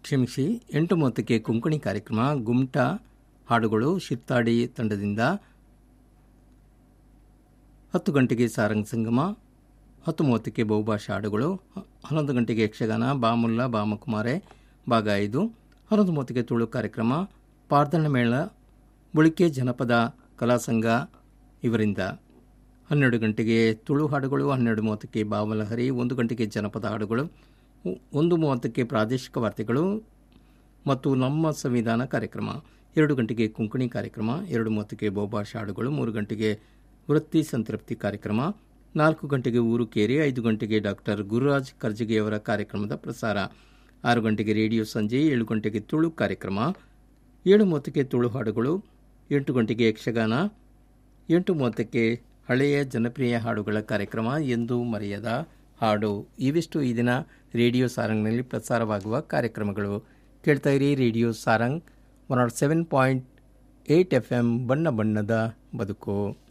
ಕ್ಷಮಿಸಿ ಎಂಟು ಮೂವತ್ತಕ್ಕೆ ಕೊಂಕಣಿ ಕಾರ್ಯಕ್ರಮ ಗುಮ್ಟಾ ಹಾಡುಗಳು ಶಿತ್ತಾಡಿ ತಂಡದಿಂದ ಹತ್ತು ಗಂಟೆಗೆ ಸಾರಂಗ್ ಸಂಗಮ ಹತ್ತು ಮೂವತ್ತಕ್ಕೆ ಬಹುಭಾಷಾ ಹಾಡುಗಳು ಹ- ಹನ್ನೊಂದು ಗಂಟೆಗೆ ಯಕ್ಷಗಾನ ಬಾಮುಲ್ಲಾ ಬಾಮಕುಮಾರೆ ಭಾಗ ಐದು ಹನ್ನೊಂದು ಮೂವತ್ತಕ್ಕೆ ತುಳು ಕಾರ್ಯಕ್ರಮ ಪಾರ್ದಣ್ಣ ಮೇಳ ಬುಳಿಕೆ ಜನಪದ ಕಲಾಸಂಘ ಇವರಿಂದ ಹನ್ನೆರಡು ಗಂಟೆಗೆ ತುಳು ಹಾಡುಗಳು ಹನ್ನೆರಡು ಮೂವತ್ತಕ್ಕೆ ಬಾವಲಹರಿ ಒಂದು ಗಂಟೆಗೆ ಜನಪದ ಹಾಡುಗಳು ಒ- ಒಂದು ಮೂವತ್ತಕ್ಕೆ ಪ್ರಾದೇಶಿಕ ವಾರ್ತೆಗಳು ಮತ್ತು ನಮ್ಮ ಸಂವಿಧಾನ ಕಾರ್ಯಕ್ರಮ ಎರಡು ಗಂಟೆಗೆ ಕೊಂಕಣಿ ಕಾರ್ಯಕ್ರಮ ಎರಡು ಮೂವತ್ತಕ್ಕೆ ಬಹುಭಾಷಾ ಹಾಡುಗಳು ಮೂರು ಗಂಟೆಗೆ ವೃತ್ತಿ ಸಂತೃಪ್ತಿ ಕಾರ್ಯಕ್ರಮ ನಾಲ್ಕು ಗಂಟೆಗೆ ಊರು ಕೇರಿ ಐದು ಗಂಟೆಗೆ ಡಾಕ್ಟರ್ ಗುರುರಾಜ್ ಕರ್ಜಗಿಯವರ ಕಾರ್ಯಕ್ರಮದ ಪ್ರಸಾರ ಆರು ಗಂಟೆಗೆ ರೇಡಿಯೋ ಸಂಜೆ ಏಳು ಗಂಟೆಗೆ ತುಳು ಕಾರ್ಯಕ್ರಮ ಏಳು ಮೂವತ್ತಕ್ಕೆ ತುಳು ಹಾಡುಗಳು ಎಂಟು ಗಂಟೆಗೆ ಯಕ್ಷಗಾನ ಎಂಟು ಮೂವತ್ತಕ್ಕೆ ಹಳೆಯ ಜನಪ್ರಿಯ ಹಾಡುಗಳ ಕಾರ್ಯಕ್ರಮ ಎಂದು ಮರೆಯದ ಹಾಡು ಇವಿಷ್ಟು ಈ ದಿನ ರೇಡಿಯೋ ಸಾರಂಗ್ನಲ್ಲಿ ಪ್ರಸಾರವಾಗುವ ಕಾರ್ಯಕ್ರಮಗಳು ಕೇಳ್ತಾ ಇರಿ radio Sarang one nought seven point eight F M ಬಣ್ಣ ಬಣ್ಣದ ಬದುಕು